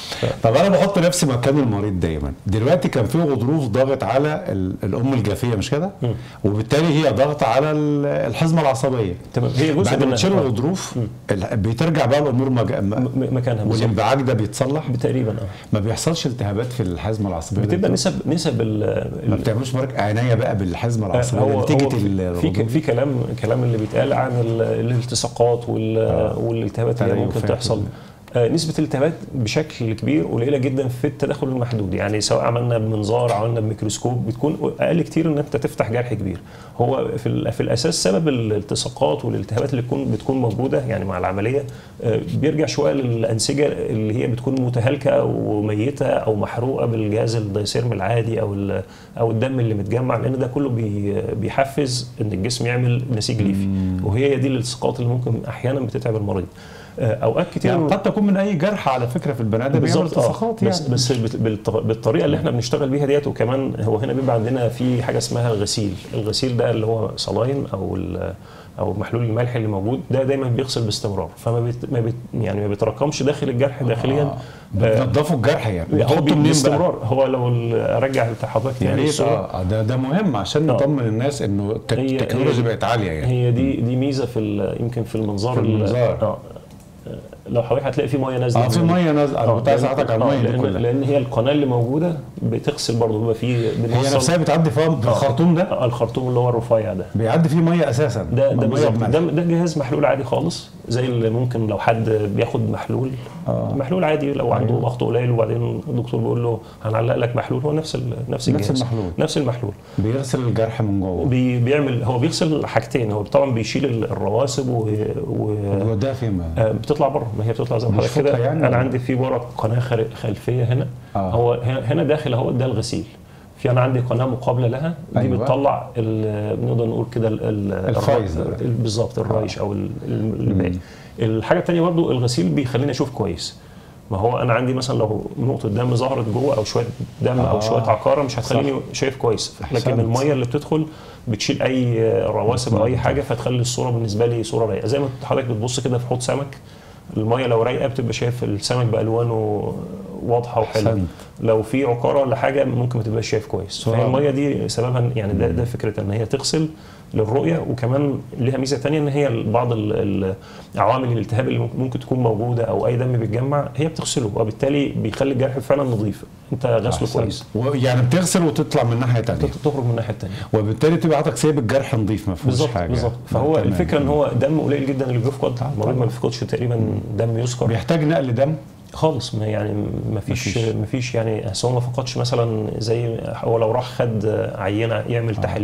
A: طب انا بحط نفسي مكان المريض دايما دلوقتي كان في غضروف ضاغط على ال- الام الجافيه مش كده وبالتالي هي ضغط على ال- الحزمه العصبيه
B: تمام هي جزء
A: بعد ما
B: منها.
A: تشيل
B: آه.
A: الغضروف ال- بترجع بقى الامور مج... م-
B: م- مكانها بالظبط
A: والانبعاج ده بيتصلح
B: تقريبا اه
A: ما بيحصلش التهابات في الحزمه العصبيه
B: بتبقى
A: ده؟
B: نسب نسب ال-
A: ما
B: ال-
A: بتعملوش مرك عنايه بقى بالحزمه العصبيه
B: هو
A: نتيجه
B: هو في, في,
A: الغضروف
B: في كلام كلام اللي بيتقال عن ال- الالتصاقات وال- والالتهابات اللي ممكن
A: تليفات
B: تحصل
A: وال-
B: آه، نسبة الالتهابات بشكل كبير قليلة جدا في التدخل المحدود يعني سواء عملنا بمنظار عملنا بميكروسكوب بتكون اقل كتير ان انت تفتح جرح كبير هو في, ال- في الاساس سبب الالتصاقات والالتهابات اللي تكون بتكون موجودة يعني مع العملية آه، بيرجع شوية للأنسجة اللي هي بتكون متهالكة او ميتة او محروقة بالجهاز الدايسيرم العادي او ال- او الدم اللي متجمع لان ده كله بي- بيحفز ان الجسم يعمل نسيج ليفي وهي دي الالتصاقات اللي ممكن احيانا بتتعب المريض آه، اوقات كتير
A: يعني قد تكون من اي جرح على فكره في البني ادم بيعمل
B: بالظبط آه.
A: التصاقات
B: بس
A: يعني
B: بس بت- بالط- بالطريقه اللي احنا بنشتغل بيها ديت وكمان هو هنا بيبقى عندنا في حاجه اسمها الغسيل الغسيل ده اللي هو صلاين او ال- او محلول الملح اللي موجود ده دايما بيغسل باستمرار فما بيت ما بيت يعني ما بيتراكمش داخل الجرح داخليا
A: آه. بتنضفوا الجرح يعني
B: هو
A: بتحطوا
B: بي-
A: منين بقى؟
B: باستمرار هو لو ال- ارجع لحضرتك
A: يا
B: تاني
A: ريت
B: الصورة.
A: اه ده ده مهم عشان
B: آه.
A: نطمن الناس انه التك-
B: هي-
A: التكنولوجيا
B: هي-
A: بقت عاليه يعني
B: هي دي دي ميزه في ال- يمكن في المنظار
A: في
B: ال-
A: المنظار.
B: اه لو حضرتك هتلاقي في ميه نازله
A: اه في
B: من-
A: ميه نازله انا
B: آه،
A: كنت عايز
B: لأن-
A: اساعدك على
B: آه،
A: الميه دي
B: لأن,
A: كلها
B: لان هي القناه اللي موجوده بتغسل برضه بيبقى في
A: هي
B: بنوصل-
A: نفسها بتعدي فيها الخرطوم ده
B: آه، الخرطوم اللي هو الرفيع ده
A: بيعدي فيه ميه اساسا
B: ده ده
A: مية
B: بالظبط
A: بملح.
B: ده ده جهاز محلول عادي خالص زي اللي ممكن لو حد بياخد محلول
A: آه.
B: محلول عادي لو عنده
A: أيوه.
B: ضغط قليل وبعدين الدكتور بيقول له هنعلق لك محلول هو نفس ال- نفس
A: نفس
B: الجهاز
A: المحلول.
B: نفس المحلول
A: بيغسل الجرح من جوه
B: بي بيعمل هو بيغسل حاجتين هو طبعا بيشيل ال- الرواسب و, و
A: بيوديها فين بقى؟
B: آه، بتطلع بره ما هي بتطلع زي ما
A: مش
B: حضرتك كده
A: فكرة يعني
B: انا
A: ولا؟
B: عندي في ورا قناه خر- خلفيه هنا
A: آه.
B: هو هنا هنا داخل اهو ده الغسيل في انا عندي قناه مقابله لها دي
A: أيوة.
B: بتطلع ال- بنقدر نقول كده ال- ال-
A: الفايز
B: الر-
A: ده.
B: ال- بالظبط الرايش او ال- ال- الباقي الحاجه الثانيه برضو الغسيل بيخليني اشوف كويس ما هو انا عندي مثلا لو نقطه دم ظهرت جوه او شويه دم او
A: آه.
B: شويه عقاره مش هتخليني
A: صح.
B: شايف كويس لكن
A: أحسنت.
B: الميه اللي بتدخل بتشيل اي رواسب او اي حاجه فتخلي الصوره بالنسبه لي صوره رايقه زي ما حضرتك بتبص كده في حوض سمك الميه لو رايقه بتبقى شايف السمك بالوانه واضحه وحلوه
A: أحسنت.
B: لو في عقاره ولا حاجه ممكن ما تبقاش شايف كويس
A: صح.
B: فهي الميه دي سببها يعني ده, ده فكرتها ان هي تغسل للرؤيه وكمان ليها ميزه تانية ان هي بعض ال- ال- عوامل الالتهاب اللي ممكن- ممكن تكون موجوده او اي دم بيتجمع هي بتغسله وبالتالي بيخلي الجرح فعلا نظيف انت غسله
A: أحسنت.
B: كويس
A: و- يعني بتغسل وتطلع من ناحيه تانية
B: تت- تخرج من الناحيه الثانيه
A: وبالتالي تبقى حضرتك سايب الجرح نظيف ما فيهوش
B: بالظبط
A: حاجه
B: بالظبط فهو
A: تمام.
B: الفكره ان هو دم قليل جدا اللي بيفقد المريض ما
A: طبعا.
B: بيفقدش تقريبا دم يذكر
A: بيحتاج نقل دم
B: خالص ما يعني ما فيش
A: مفيش.
B: ما فيش يعني أصل هو ما فقدش مثلا زي هو لو راح خد عينه يعمل تحاليل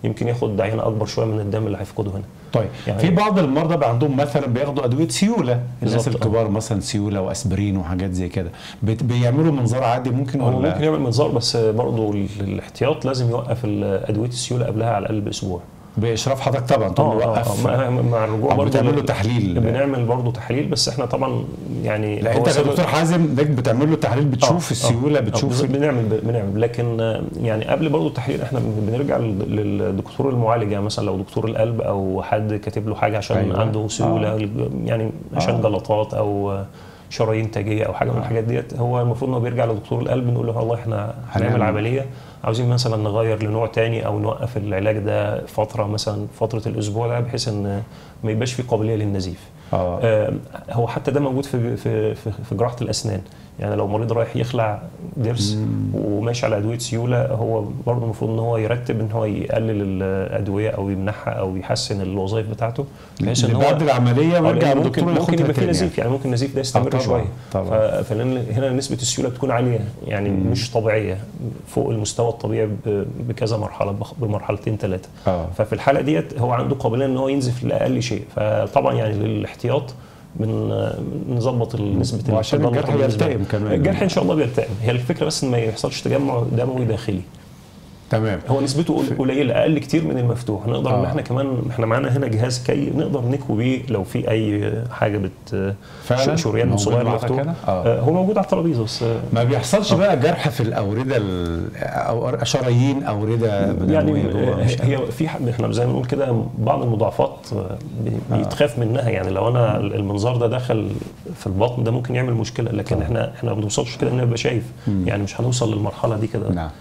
B: يمكن ياخد عينه اكبر شويه من الدم اللي هيفقده هنا
A: طيب
B: يعني-
A: في بعض المرضى بقى عندهم مثلا بياخدوا ادويه سيوله الناس
B: بالظبط،
A: الكبار مثلا سيوله واسبرين وحاجات زي كده بت- بيعملوا منظار عادي ممكن
B: هو
A: ولا
B: ممكن يعمل منظار بس برضه ال- الاحتياط لازم يوقف ال- ادويه السيوله قبلها على الاقل باسبوع
A: باشراف حضرتك طبعا تقول له وقف
B: مع, مع الرجوع
A: او
B: برضه
A: بتعمل له
B: لل-
A: تحليل
B: بنعمل برضه تحليل بس احنا طبعا يعني
A: لا
B: هو
A: انت
B: سبب-
A: كدكتور حازم ده بتعمل له تحليل بتشوف
B: آه،
A: السيوله
B: آه،
A: بتشوف
B: آه، بنعمل بنعمل لكن آه، يعني قبل برضه التحليل احنا بن- بنرجع لل- للدكتور المعالج يعني مثلا لو دكتور القلب او حد كاتب له حاجه عشان
A: أيوة.
B: أيوة. عنده سيوله
A: آه.
B: يعني عشان
A: آه.
B: جلطات او آه، شرايين تاجيه او حاجه من الحاجات ديت هو المفروض انه بيرجع لدكتور القلب نقول له والله احنا هنعمل
A: هنعمل.
B: عمليه عاوزين مثلا نغير لنوع تاني او نوقف العلاج ده فتره مثلا فتره الاسبوع ده بحيث ان ما يبقاش في قابليه للنزيف
A: اه
B: آه، هو حتى ده موجود في في في, في جراحه الاسنان يعني لو مريض رايح يخلع ضرس وماشي على ادويه سيوله هو برضه المفروض ان هو يرتب ان هو يقلل الادويه او يمنعها او يحسن الوظائف بتاعته بحيث ان هو
A: بعد العمليه
B: آه،
A: ويرجع
B: لأن ممكن
A: للدكتور
B: ممكن
A: ياخدها
B: يبقى في
A: تاني
B: نزيف يعني ممكن النزيف ده يستمر
A: طبعاً،
B: شويه
A: طبعاً.
B: ف- فلان هنا نسبه السيوله بتكون عاليه يعني مش طبيعيه فوق المستوى الطبيعي ب- بكذا مرحله بخ- بمرحلتين ثلاثه
A: اه
B: ففي الحاله ديت هو عنده قابليه ان هو ينزف لاقل شيء فطبعا يعني للاحتياط بن نظبط نسبه
A: وعشان
B: التدلق
A: الجرح
B: بالنسبة له.
A: يلتئم كمان.
B: الجرح ان شاء الله بيلتئم هي الفكره بس ان ما يحصلش تجمع دموي داخلي
A: تمام
B: هو نسبته قل- قليله اقل كتير من المفتوح نقدر ان
A: آه.
B: احنا كمان احنا معانا هنا جهاز كي نقدر نكوي بيه لو في اي حاجه بت
A: فعلاً؟
B: ش- شريان
A: موجود
B: صغير
A: معاك
B: مفتوح
A: هنا؟ آه.
B: آه، هو موجود على الترابيزه بس آه،
A: ما بيحصلش بقى جرح في الاورده ال- او شرايين اورده
B: يعني
A: بدموية جوه
B: آه،
A: مش
B: هي في ح- احنا زي ما بنقول كده بعض المضاعفات آه، بي- بيتخاف منها يعني لو انا المنظار ده دخل في البطن ده ممكن يعمل مشكله لكن احنا احنا ما بنوصلش كده ان نبقى شايف يعني مش هنوصل للمرحله دي كده
A: نعم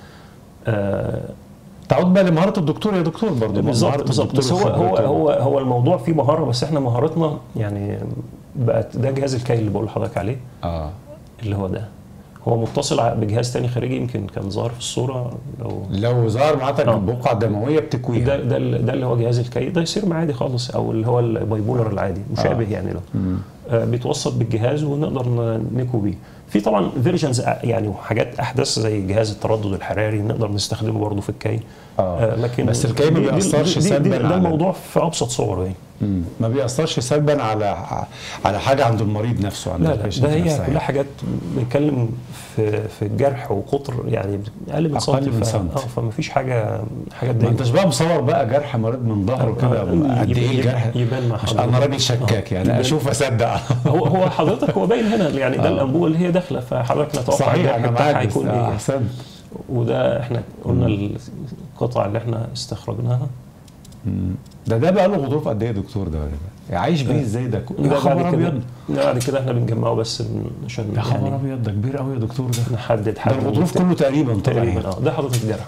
B: آه
A: تعود بقى لمهاره الدكتور يا دكتور برضه
B: بالظبط
A: مهارة
B: بالظبط
A: الدكتور
B: بس هو هو
A: وخبرته.
B: هو هو الموضوع فيه مهاره بس احنا مهارتنا يعني بقت ده جهاز الكي اللي بقول لحضرتك عليه
A: اه
B: اللي هو ده هو متصل ع- بجهاز تاني خارجي يمكن كان ظاهر في الصوره لو
A: لو ظهر معاك
B: آه.
A: بقعه دمويه
B: ده
A: بتكويها
B: ده ال- ده اللي هو جهاز الكي ده يصير عادي خالص او اللي هو البايبولر العادي مشابه
A: آه.
B: يعني له آه بيتوصل بالجهاز ونقدر ن- نكو بيه في طبعا فيرجنز يعني وحاجات احدث زي جهاز التردد الحراري نقدر نستخدمه برضه في الكي
A: آه.
B: لكن
A: بس الكي ما
B: دي- دي-
A: بيأثرش
B: دي- دي-
A: سلباً
B: ده
A: على-
B: الموضوع في ابسط صوره يعني
A: مم. ما بيأثرش سلبا على على حاجه عند المريض نفسه عند
B: لا لا
A: البيشنت
B: ده هي
A: نفسها
B: كلها
A: يعني.
B: حاجات بنتكلم في في الجرح وقطر يعني اقل من
A: أقل
B: سنتي
A: من
B: ف-
A: سنتي.
B: اه فما فيش حاجه حاجه
A: ما
B: تضايق
A: انتش بقى مصور بقى جرح مريض من ظهره كده
B: آه،
A: قد
B: يبقى-
A: ايه الجرح
B: يبان مع
A: مش-
B: حضرتك.
A: انا راجل شكاك
B: آه،
A: يعني
B: يبان.
A: اشوف اصدق
B: هو هو حضرتك هو باين هنا يعني ده
A: آه.
B: الانبوبه اللي هي داخله فحضرتك نتوقع
A: صحيح
B: الجرح
A: انا
B: بتاعها
A: معاك بس
B: هيكون ايه
A: احسنت
B: وده احنا قلنا القطع اللي احنا استخرجناها
A: مم. ده ده بقى له غضروف قد ايه يا دكتور ده ولا ده؟ عايش بيه ازاي ده يا
B: ده
A: خبر
B: بعد كده
A: ابيض
B: ده بعد كده احنا بنجمعه بس من- عشان
A: يا خبر
B: يعني
A: ابيض ده كبير قوي يا دكتور ده
B: نحدد
A: ده
B: حجمه
A: الغضروف كله تقريبا طلع
B: تقريبا
A: هنا.
B: اه ده حضرتك الجرح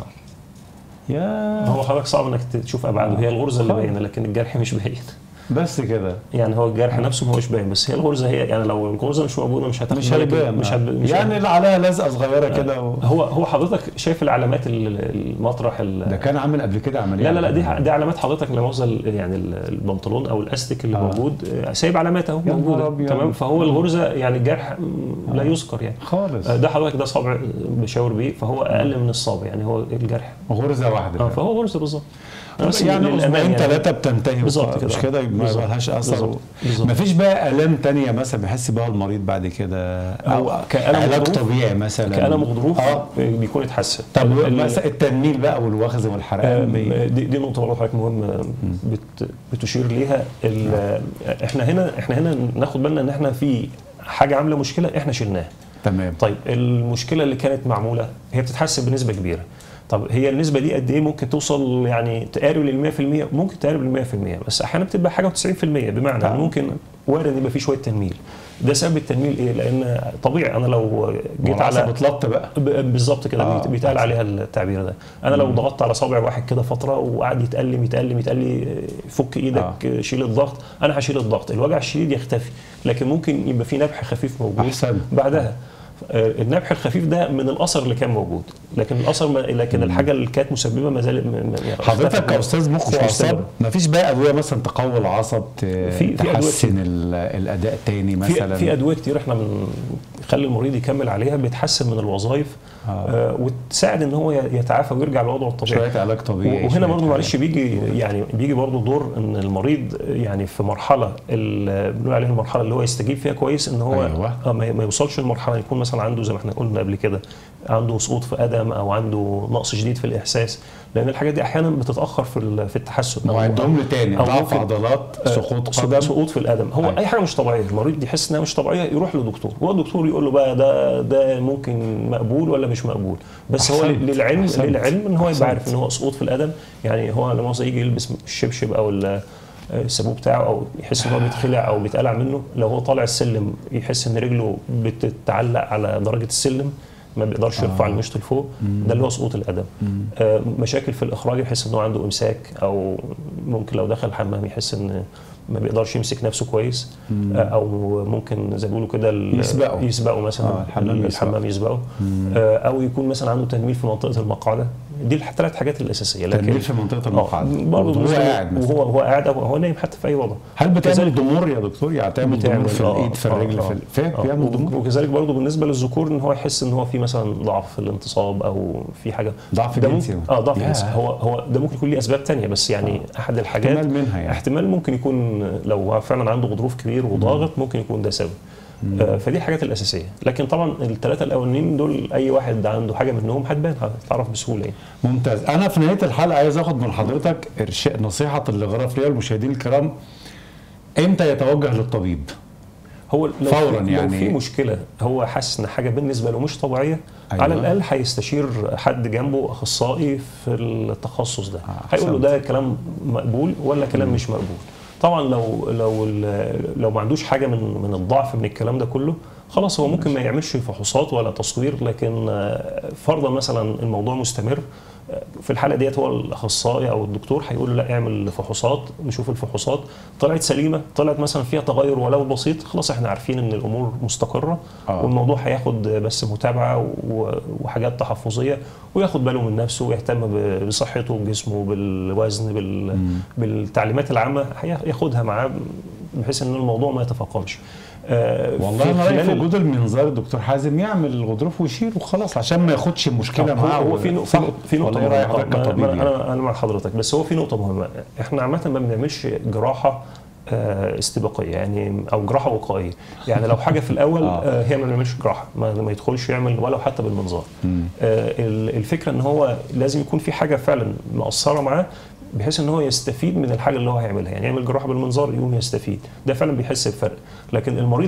A: يا
B: هو حضرتك صعب انك تشوف ابعاده هي الغرزه اللي
A: خالص.
B: باينه لكن الجرح مش باين
A: بس كده
B: يعني هو الجرح نفسه ما هوش باين بس هي الغرزه هي يعني لو الغرزه مش موجوده مش هتاخد
A: مش
B: بالك-
A: هيبان
B: مش هت... مش
A: يعني اللي عليها لزقه صغيره كده و...
B: هو هو حضرتك شايف العلامات ال- المطرح ال-
A: ده كان عامل قبل كده عمليه
B: لا لا لا دي دي علامات حضرتك لا مؤاخذه ال- يعني ال- البنطلون او الاستيك اللي
A: آه.
B: موجود آه، سايب علامات اهو
A: يا نهار
B: موجوده
A: أبيض.
B: تمام فهو الغرزه يعني الجرح م، لا يذكر يعني
A: خالص
B: آه، ده حضرتك ده صابع بشاور بيه فهو اقل من الصابع يعني هو الجرح
A: غرزه واحده
B: اه
A: بقى.
B: فهو غرزه بالظبط بس
A: يعني
B: للأمان
A: اسبوعين
B: يعني.
A: ثلاثه بتنتهي
B: بالظبط
A: وخلاص، مش
B: كده.
A: كده ما
B: بالظبط.
A: لهاش اثر
B: بالظبط. بالظبط.
A: ما فيش بقى الام تانية مثلا بيحس بها المريض بعد كده او
B: هو كألم
A: علاج
B: غضروف؟
A: طبيعي مثلا
B: كألم غضروف
A: اه
B: بيكون اتحسن
A: طب
B: ال-
A: مثلا التنميل بقى والوخز والحرقان
B: آم،
A: بي-
B: دي دي نقطة برضه حضرتك مهمة بت بتشير ليها ال- احنا هنا احنا هنا ناخد بالنا ان احنا في حاجة عاملة مشكلة احنا شلناها
A: تمام
B: طيب المشكلة اللي كانت معمولة هي بتتحسن بنسبة كبيرة طب هي النسبة دي قد ايه ممكن توصل يعني تقارب لل 100% ممكن تقارب لل 100% بس احيانا بتبقى حاجة و90% بمعنى
A: آه.
B: إن ممكن وارد يبقى في شوية تنميل ده سبب التنميل ايه؟ لان طبيعي انا لو جيت
A: والعصب
B: على
A: اتلط بقى
B: ب- بالظبط كده
A: آه.
B: بيت- بيتقال عليها التعبير ده انا لو ضغطت على صابع واحد كده فتره وقعد يتألم يتألم يتألم فك ايدك آه. شيل الضغط انا هشيل الضغط الوجع الشديد يختفي لكن ممكن يبقى في نبح خفيف موجود
A: أحسن.
B: بعدها آه، النبح الخفيف ده من الاثر اللي كان موجود لكن الاثر ما لكن الحاجه اللي كانت مسببه ما زالت م- م- يعني
A: حضرتك
B: اختفت.
A: كاستاذ مخ
B: مش
A: واعصاب
B: مستمرة.
A: مفيش بقى ادويه مثلا تقوي العصب ت-
B: في أدوية
A: تحسن ال- الاداء تاني مثلا
B: في في ادويه كتير احنا بنخلي المريض يكمل عليها بتحسن من الوظائف
A: آه.
B: آه. وتساعد ان هو يتعافى ويرجع لوضعه الطبيعي
A: شويه علاج طبيعي
B: وهنا
A: شوية
B: برضه معلش
A: حاجات.
B: بيجي يعني بيجي برضه دور ان المريض يعني في مرحله ال- بنقول عليها المرحله اللي هو يستجيب فيها كويس ان هو
A: أيوة.
B: آه ما ما يوصلش لمرحله يكون مثلا عنده زي ما احنا قلنا قبل كده عنده سقوط في ادم او عنده نقص شديد في الاحساس لان الحاجات دي احيانا بتتاخر في ال- في التحسن
A: ما هو عندهم لي تاني
B: أو
A: ضعف
B: ممكن-
A: عضلات
B: آه،
A: سقوط
B: سق-
A: قدم
B: سقوط في القدم هو
A: أيوة.
B: اي حاجه مش طبيعيه المريض يحس انها مش طبيعيه يروح لدكتور هو الدكتور يقول له بقى ده ده ممكن مقبول ولا مش مقبول بس هو
A: أحسنت.
B: للعلم
A: أحسنت.
B: للعلم ان هو يبقى عارف
A: أحسنت.
B: ان هو سقوط في القدم يعني هو لما يجي يلبس الشبشب او ال- السابوه بتاعه او يحس ان هو بيتخلع او بيتقلع منه لو هو طالع السلم يحس ان رجله بتتعلق على درجه السلم ما بيقدرش يرفع المشط لفوق ده اللي هو سقوط القدم آه، مشاكل في الاخراج يحس ان هو عنده امساك او ممكن لو دخل الحمام يحس ان ما بيقدرش يمسك نفسه كويس آه، او ممكن زي ما بيقولوا كده ال-
A: يسبقه.
B: يسبقه مثلا
A: آه، الحمام يسبقه.
B: الحمام يسبقه آه، او يكون مثلا عنده تنميل في منطقه المقعده دي الثلاث حاجات الاساسيه لكن
A: تنميل في منطقه
B: آه،
A: المقعد
B: برضه
A: وهو
B: بالنسبة-
A: قاعد مثلا
B: وهو هو قاعد او هو نايم حتى في اي وضع
A: هل بتعمل
B: كذلك-
A: ضمور يا دكتور يعني تعمل ضمور في
B: آه،
A: الايد في
B: آه،
A: الرجل
B: آه،
A: في ال- في
B: آه.
A: بيعمل ضمور
B: وكذلك برضه بالنسبه للذكور ان هو يحس ان هو في مثلا ضعف في الانتصاب او في حاجه
A: ضعف
B: ده
A: جنسي
B: ممكن اه ضعف
A: ياه.
B: جنسي هو هو ده ممكن يكون ليه اسباب تانية بس يعني احد الحاجات
A: احتمال منها يعني.
B: احتمال ممكن يكون لو هو فعلا عنده غضروف كبير وضاغط ممكن يكون ده سبب آه فدي الحاجات الاساسيه لكن طبعا الثلاثه الاولانيين دول اي واحد عنده حاجه منهم هتبان هتعرف بسهوله يعني
A: ممتاز انا في نهايه الحلقه عايز اخد من حضرتك إرشاء نصيحه للغرف ليا والمشاهدين الكرام امتى يتوجه للطبيب
B: هو لو
A: فوراً
B: في
A: يعني.
B: لو في مشكله هو حاسس ان حاجه بالنسبه له مش طبيعيه
A: أيوة.
B: أيوة. على الاقل هيستشير حد جنبه اخصائي في التخصص ده
A: آه،
B: هيقول له
A: أحسنت.
B: ده كلام مقبول ولا كلام مش مقبول طبعا لو لو ال- لو ما عندوش حاجه من من الضعف من الكلام ده كله خلاص هو ممكن ما يعملش فحوصات ولا تصوير لكن آه، فرضا مثلا الموضوع مستمر آه، في الحاله ديت هو الاخصائي او الدكتور هيقول له لا اعمل فحوصات نشوف الفحوصات طلعت سليمه طلعت مثلا فيها تغير ولو بسيط خلاص احنا عارفين ان الامور مستقره
A: آه.
B: والموضوع هياخد بس متابعه و- وحاجات تحفظيه وياخد باله من نفسه ويهتم ب- بصحته بجسمه بالوزن بال... بالتعليمات العامه هياخدها معاه بحيث ان الموضوع ما يتفاقمش آه،
A: والله
B: في
A: انا رايي
B: خلال
A: في
B: ال-
A: وجود المنظار الدكتور حازم يعمل الغضروف ويشيل وخلاص عشان ما ياخدش المشكله
B: هو-
A: معاه
B: هو في نقطة
A: صح؟
B: في نقطة
A: ولا ايه راي
B: مهمة.
A: حضرتك
B: آه، ما-
A: كطبيب
B: ما-
A: يعني؟
B: انا انا مع حضرتك بس هو في نقطة مهمة احنا عامة ما بنعملش جراحة آه، استباقية يعني او جراحة وقائية يعني لو حاجة في الاول
A: آه.
B: آه، هي ما بنعملش جراحة ما, ما يدخلش يعمل ولو حتى بالمنظار
A: مم.
B: آه، ال- الفكرة ان هو لازم يكون في حاجة فعلا مأثرة معاه بحيث ان هو يستفيد من الحاجه اللي هو هيعملها يعني يعمل جراحه بالمنظار يقوم يستفيد ده فعلا بيحس بفرق لكن المريض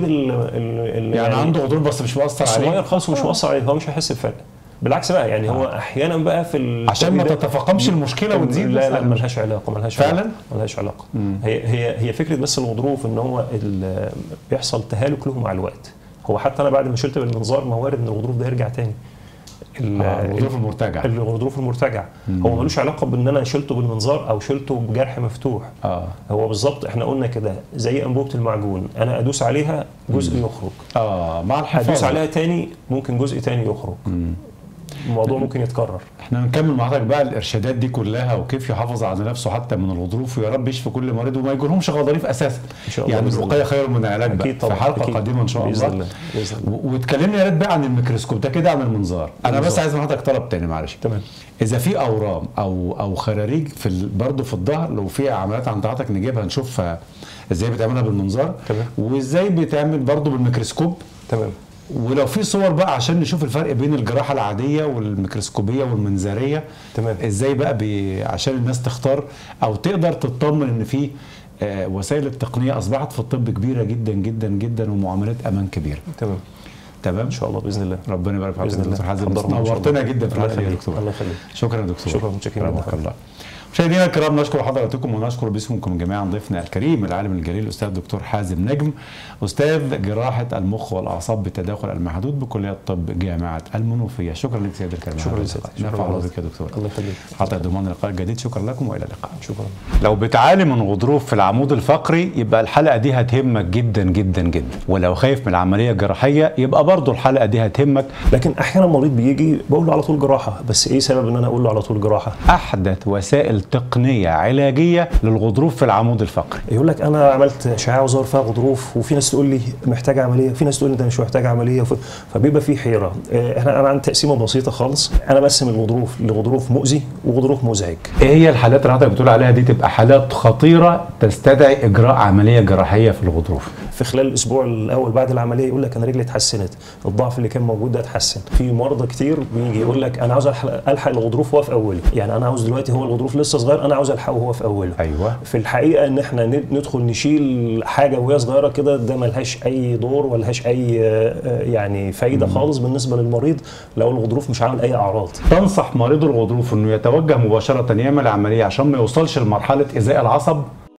B: اللي
A: يعني عنده غضروف بس مش مؤثر
B: صغير
A: عليه
B: خالص ومش مؤثر عليه هو مش هيحس بفرق بالعكس بقى يعني هو احيانا بقى في ال-
A: عشان ما
B: التوقيت ده-
A: تتفاقمش المشكله وتزيد
B: لا لا
A: مثلاً.
B: ملهاش علاقه ملهاش
A: فعلاً؟
B: علاقه ملهاش علاقه
A: مم.
B: هي هي هي فكره بس الغضروف ان هو ال- بيحصل تهالك له مع الوقت هو حتى انا بعد ما شلت بالمنظار ما هو وارد ان الغضروف ده يرجع تاني ال-
A: آه، الغضروف المرتجع
B: الغضروف المرتجع هو ملوش علاقه بان انا شلته بالمنظار او شلته بجرح مفتوح
A: اه
B: هو بالظبط احنا قلنا كده زي انبوبه المعجون انا ادوس عليها جزء يخرج
A: اه مع الحفاظ
B: ادوس عليها تاني ممكن جزء تاني يخرج الموضوع ممكن يتكرر
A: احنا نكمل مع حضرتك بقى الارشادات دي كلها وكيف يحافظ على نفسه حتى من الغضروف ويا رب يشفي كل مريض وما يجيلهمش غضاريف اساسا
B: إن شاء الله
A: يعني
B: بإذن
A: الوقايه خير من العلاج بقى
B: اكيد طبعا
A: في حلقه
B: أكيد.
A: قادمه ان شاء
B: باذن
A: الله
B: الله باذن الله
A: و- واتكلمنا يا ريت بقى عن الميكروسكوب ده كده عن المنظار انا بس
B: المنظار.
A: عايز من حضرتك طلب تاني معلش
B: تمام
A: اذا في اورام او او خراريج في ال- برضه في الظهر لو في عمليات عند حضرتك نجيبها نشوفها ازاي بتعملها بالمنظار
B: تمام.
A: وازاي بتعمل برضه بالميكروسكوب
B: تمام
A: ولو في صور بقى عشان نشوف الفرق بين الجراحه العاديه والميكروسكوبيه والمنظاريه
B: تمام.
A: ازاي بقى بي عشان الناس تختار او تقدر تطمن ان في آه، وسائل التقنيه اصبحت في الطب كبيره جدا جدا جدا ومعاملات امان كبيره
B: تمام
A: تمام
B: ان شاء الله باذن الله
A: ربنا يبارك في
B: باذن
A: حضرتك
B: الله
A: دكتور حازم
B: حضرهم إن شاء
A: نورتنا
B: الله.
A: جدا في
B: الله
A: الحلقه دي يا
B: يخليك
A: دكتور
B: الله يخليك
A: شكرا يا دكتور
B: شكرا، متشكرين جدا.
A: رحمك الله مشاهدينا الكرام نشكر حضراتكم ونشكر باسمكم جميعا ضيفنا الكريم العالم الجليل الاستاذ الدكتور حازم نجم استاذ جراحه المخ والاعصاب بالتداخل المحدود بكليه الطب جامعه المنوفيه شكرا لك سيد الكريم
B: شكرا لك سيدي.
A: نفع
B: شكرا
A: الله
B: لك.
A: بك يا دكتور
B: الله يخليك
A: حتى ضمان لقاء جديد شكرا لكم والى اللقاء
B: شكرا
A: لو بتعاني من غضروف في العمود الفقري يبقى الحلقه دي هتهمك جدا جدا جدا ولو خايف من العمليه الجراحيه يبقى برضو الحلقه دي هتهمك
B: لكن احيانا مريض بيجي بقول له على طول جراحه بس ايه سبب ان انا اقول له على طول جراحه
A: احدث وسائل تقنيه علاجيه للغضروف في العمود الفقري
B: يقول لك انا عملت اشعه وظهر فيها غضروف وفي ناس تقول لي محتاج عمليه في ناس تقول لي انت مش محتاج عمليه وف- فبيبقى في حيره آه، احنا انا عندي تقسيمه بسيطه خالص انا بقسم الغضروف لغضروف مؤذي وغضروف مزعج
A: ايه هي الحالات اللي حضرتك بتقول عليها دي تبقى حالات خطيره تستدعي اجراء عمليه جراحيه في الغضروف
B: في خلال الاسبوع الاول بعد العمليه يقول لك انا رجلي اتحسنت الضعف اللي كان موجود ده اتحسن في مرضى كتير بيجي يقول لك انا عاوز الحق, ألحق الغضروف وهو في اوله يعني انا عاوز دلوقتي هو الغضروف لسه صغير انا عاوز الحقه وهو في اوله
A: ايوه
B: في الحقيقه ان احنا ند- ندخل نشيل حاجه وهي صغيره كده ده ملهاش اي دور ولهاش اي آه، آه، يعني فايده خالص بالنسبه للمريض لو الغضروف مش عامل اي اعراض
A: تنصح مريض الغضروف انه يتوجه مباشره يعمل عمليه عشان ما يوصلش لمرحله ازاء العصب